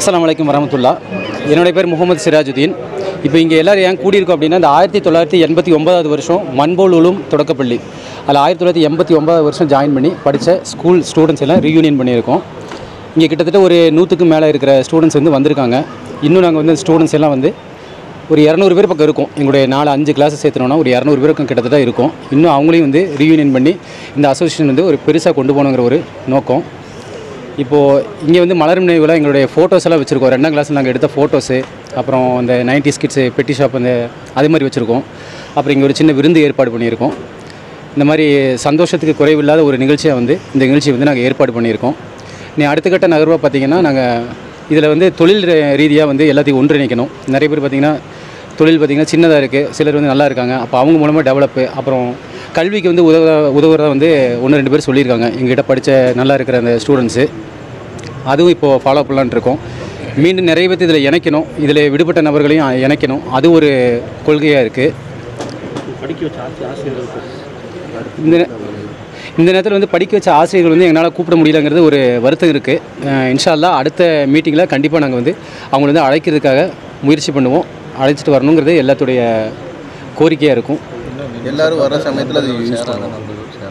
அஸ்ஸலாமு அலைக்கும் வரமத்துல்லா என்னுடைய பேர் முகமது சிராஜுதீன் இப்போ இங்கே எல்லோரும் ஏன் கூடியிருக்கோம் அப்படின்னா இந்த ஆயிரத்தி தொள்ளாயிரத்தி எண்பத்தி ஒன்பதாவது வருஷம் மண்போல் உலும் தொடக்கப்பள்ளி அதில் ஆயிரத்தி தொள்ளாயிரத்தி எண்பத்தி ஒன்பதாவது வருஷம் ஜாயின் பண்ணி படித்த ஸ்கூல் ஸ்டூடெண்ட்ஸ் எல்லாம் ரீயூனியன் பண்ணியிருக்கோம் இங்கே கிட்டத்தட்ட ஒரு நூற்றுக்கும் மேலே இருக்கிற ஸ்டூடெண்ட்ஸ் வந்து வந்திருக்காங்க இன்னும் நாங்கள் வந்து ஸ்டூடெண்ட்ஸ் எல்லாம் வந்து ஒரு இரநூறு பேர் பக்கம் இருக்கும் எங்களுடைய நாலு அஞ்சு கிளாஸ் சேர்த்துனோன்னா ஒரு இரநூறு பேருக்கும் கிட்டத்தட்ட இருக்கும் இன்னும் அவங்களையும் வந்து ரீயூனியன் பண்ணி இந்த அசோசியேஷன் வந்து ஒரு பெருசாக கொண்டு போகணுங்கிற ஒரு நோக்கம் இப்போது இங்கே வந்து மலரும் நினைவுல எங்களுடைய ஃபோட்டோஸ் எல்லாம் வச்சுருக்கோம் ரெண்டாம் கிளாஸில் நாங்கள் எடுத்த ஃபோட்டோஸு அப்புறம் இந்த நைன்டி ஸ்கிட்ஸு பெட்டி ஷாப் அந்த அதே மாதிரி வச்சுருக்கோம் அப்புறம் இங்கே ஒரு சின்ன விருந்து ஏற்பாடு பண்ணியிருக்கோம் இந்த மாதிரி சந்தோஷத்துக்கு குறைவில்லாத ஒரு நிகழ்ச்சியாக வந்து இந்த நிகழ்ச்சியை வந்து நாங்கள் ஏற்பாடு பண்ணியிருக்கோம் நீ அடுத்த கட்ட நகர்வாக பார்த்தீங்கன்னா நாங்கள் இதில் வந்து தொழில் ரீதியாக வந்து எல்லாத்தையும் ஒன்றிணைக்கணும் நிறைய பேர் பார்த்திங்கன்னா தொழில் பார்த்திங்கன்னா சின்னதாக இருக்குது சிலர் வந்து நல்லா இருக்காங்க அப்போ அவங்க மூலமாக டெவலப்பு அப்புறம் கல்விக்கு வந்து உதவ உதவுறதா வந்து ஒன்று ரெண்டு பேர் சொல்லியிருக்காங்க எங்ககிட்ட படித்த நல்லா இருக்கிற அந்த ஸ்டூடெண்ட்ஸு அதுவும் இப்போது ஃபாலோ பண்ணலான்னு இருக்கோம் மீண்டும் நிறைய பேர் இதில் இணைக்கணும் இதில் விடுபட்ட நபர்களையும் இணைக்கணும் அது ஒரு கொள்கையாக இருக்குது படிக்க வச்ச ஆசி ஆசிரியர்களுக்கு இந்த நே- இந்த நேரத்தில் வந்து படிக்க வச்ச ஆசிரியர்கள் வந்து எங்களால் கூப்பிட முடியலங்கிறது ஒரு வருத்தம் இருக்குது இன்ஷா அல்லாஹ் அடுத்த மீட்டிங்கில் கண்டிப்பாக நாங்கள் வந்து அவங்கள வந்து அழைக்கிறதுக்காக முயற்சி பண்ணுவோம் அழைச்சிட்டு வரணுங்கிறது எல்லாத்துடைய கோரிக்கையாக இருக்கும் எல்லாரும் வர சமயத்தில் அது யூஸ் பண்ணணும்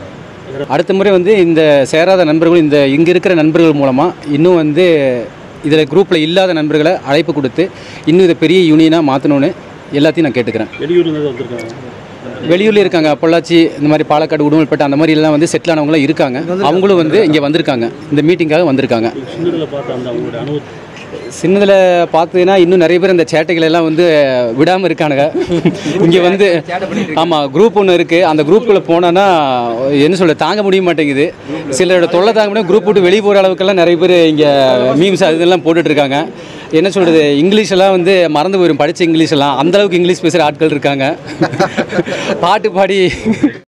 அடுத்த முறை வந்து இந்த சேராத நண்பர்கள் இந்த இங்கே இருக்கிற நண்பர்கள் மூலமாக இன்னும் வந்து இதில் குரூப்பில் இல்லாத நண்பர்களை அழைப்பு கொடுத்து இன்னும் இதை பெரிய யூனியனாக மாற்றணும்னு எல்லாத்தையும் நான் கேட்டுக்கிறேன் வெளியூர்ல இருந்து வந்திருக்காங்க வெளியூரில் இருக்காங்க பொள்ளாச்சி இந்த மாதிரி பாலக்காடு உடுமல்பேட்டை அந்த மாதிரி எல்லாம் வந்து செட்டில் ஆனவங்களாம் இருக்காங்க அவங்களும் வந்து இங்கே வந்திருக்காங்க இந்த மீட்டிங்காக வந்திருக்காங்க சின்னதில் பார்த்த அந்த அவங்களுடைய அனுபவம் சின்னதில் பார்த்தீங்கன்னா இன்னும் நிறைய பேர் இந்த சேட்டைகள் எல்லாம் வந்து விடாமல் இருக்கானுங்க இங்கே வந்து ஆமாம் குரூப் ஒன்று இருக்குது அந்த குரூப்புக்குள்ளே போனோன்னா என்ன சொல்ல தாங்க முடிய மாட்டேங்குது சிலரோட தொல்லை தாங்க முடியும் குரூப் விட்டு வெளியே போகிற அளவுக்கெல்லாம் நிறைய பேர் இங்கே மீம்ஸ் அது இதெல்லாம் போட்டுட்டு இருக்காங்க என்ன சொல்கிறது இங்கிலீஷ் எல்லாம் வந்து மறந்து போயிடும் படித்த இங்கிலீஷ் எல்லாம் அந்த அளவுக்கு இங்கிலீஷ் பேசுகிற ஆட்கள் இருக்காங்க பாட்டு பாடி